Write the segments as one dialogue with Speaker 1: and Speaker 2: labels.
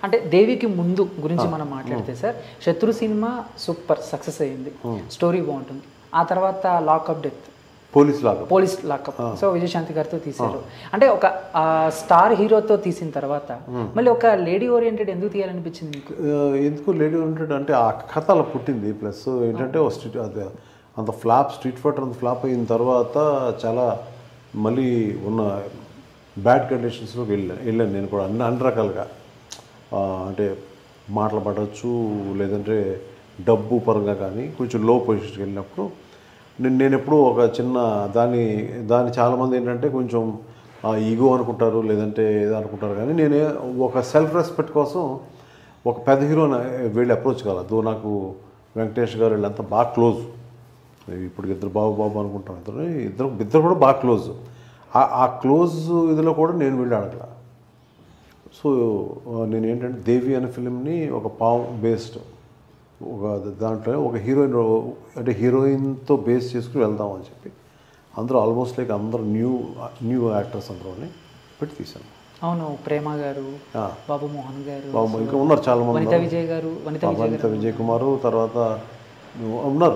Speaker 1: అంటే దేవికి ముందు గురించి మనం మాట్లాడితే sir Shatru cinema super success అయ్యింది స్టోరీ బాగుంటుంది ఆ తర్వాత లాకప్ డెత్
Speaker 2: పోలీస్ లాగా
Speaker 1: పోలీస్ లాకప్ సో విజయశాంతి గారితో తీశారు అంటే ఒక ఆ, స్టార్ హీరోతో తీసిన తర్వాత మళ్ళీ ఒక లేడీ ఓరియంటెడ్ ఎందుకు తీయాలనిపించింది మీకు
Speaker 2: ఆ, ఎందుకు లేడీ ఓరియంటెడ్ అంటే ఆ కథ అలా పుట్టింది ప్లస్ ఏంటంటే ఒక స్ట్రీట్ అది అంత ఫ్లాప్ స్ట్రీట్ ఫైటర్ అంత ఫ్లాప్ అయిన తర్వాత చాలా మళ్ళీ ఉన్న బ్యాడ్ కండిషన్స్లోకి వెళ్ళాను వెళ్ళాను నేను కూడా అన్ని అన్ని రకాలుగా ఆ, అంటే మాటలు పడవచ్చు లేదంటే డబ్బు పరంగా కానీ కొంచెం లో పొజిషన్కి వెళ్ళినప్పుడు నేను నేను ఎప్పుడూ ఒక చిన్న దాన్ని దాన్ని చాలామంది ఏంటంటే కొంచెం ఈగో అనుకుంటారు లేదంటే ఏదో అనుకుంటారు కానీ నేను ఒక సెల్ఫ్ రెస్పెక్ట్ కోసం ఒక పెద్ద హీరోని వెళ్ళి అప్రోచ్ కాలేదు నాకు వెంకటేష్ గారు వీళ్ళంతా బాగా క్లోజ్ ఇప్పుడు ఇద్దరు బాబు బాబు అనుకుంటాం ఇద్దరు ఇద్దరు ఇద్దరు కూడా బాగా క్లోజ్ ఆ- ఆ క్లోజ్ ఇదిలో కూడా నేను వెళ్ళి అడగల సో ఆ, నేను ఏంటంటే దేవి అనే ఫిలింని ఒక పావు బేస్డ్ ఒక దాంట్లో ఒక హీరోయిన్ అంటే హీరోయిన్తో బేస్ చేసుకుని వెళ్దాం అని చెప్పి అందరూ ఆల్మోస్ట్ లైక్ అందరూ న్యూ న్యూ యాక్టర్స్ అందరూని పెట్టి తీశాను
Speaker 1: అవును ప్రేమ గారు
Speaker 2: ఆ.
Speaker 1: బాబు మోహన్ గారు
Speaker 2: బాబు ఇంకా ఉన్నారు చాలా మంది
Speaker 1: వనిత విజయ్ గారు వనిత విజయ్
Speaker 2: వనిత విజయ్ కుమారు తర్వాత ఉన్నారు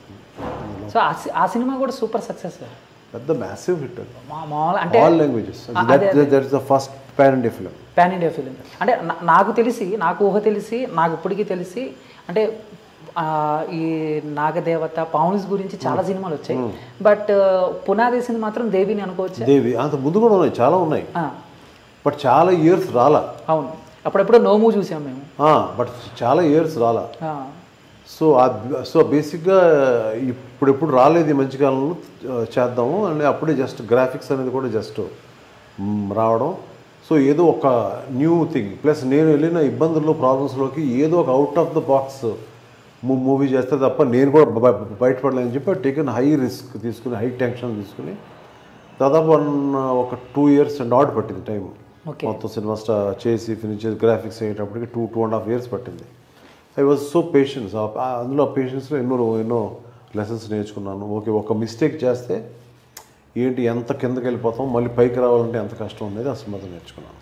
Speaker 1: సో ఆ సి- ఆ సినిమా కూడా సూపర్ సక్సెస్ సార్
Speaker 2: పెద్ద మ్యాసివ్ హిట్
Speaker 1: మా మామూలు అంటే
Speaker 2: all languages that is the first pan India film
Speaker 1: pan India film అంటే నా- నాకు తెలిసి నాకు ఊహ తెలిసి నాకు ఇప్పటికీ తెలిసి అంటే ఆ, ఈ నాగదేవత పౌన్స్ గురించి చాలా సినిమాలు వచ్చాయి బట్ పునాదేశిని మాత్రం దేవిని అనుకోవచ్చు
Speaker 2: దేవి అంత ముందు కూడా ఉన్నాయి చాలా ఉన్నాయి బట్ చాలా ఇయర్స్ రాలా
Speaker 1: అవును అప్పుడెప్పుడు నోము చూసాం మేము
Speaker 2: బట్ చాలా ఇయర్స్ రాలా
Speaker 1: ఆ,
Speaker 2: సో ఆ- సో బేసిక్గా ఇప్పుడెప్పుడు రాలేదు ఈ మధ్యకాలంలో ఆ, చేద్దాము అండ్ అప్పుడే జస్ట్ గ్రాఫిక్స్ అనేది కూడా జస్ట్ రావడం సో ఏదో ఒక న్యూ థింగ్ ప్లస్ నేను వెళ్ళిన ఇబ్బందుల్లో ప్రాబ్లమ్స్లోకి ఏదో ఒక out of the box movie చేస్తే తప్ప నేను కూడా బ- బ- బయటపడలేని చెప్పి టేకెన్ హై రిస్క్ తీసుకుని హై టెన్షన్ తీసుకుని దాదాపు వన్ ఒక టూ ఇయర్స్ అండ్ ఆడ్ పట్టింది టైం
Speaker 1: Okay.
Speaker 2: మొత్తం సినిమా స్టా చేసి ఫినిష్ చేసి గ్రాఫిక్స్ అయ్యేటప్పటికి two two and half years పట్టింది ఐ వాజ్ సో పేషెన్స్ అందులో ఆ పేషెన్స్లో ఎన్నో ఎన్నో లెసన్స్ నేర్చుకున్నాను ఓకే ఒక మిస్టేక్ చేస్తే ఏంటి ఎంత కిందకి వెళ్ళిపోతాం మళ్ళీ పైకి రావాలంటే ఎంత కష్టం అనేది అసలు మొత్తం నేర్చుకున్నాను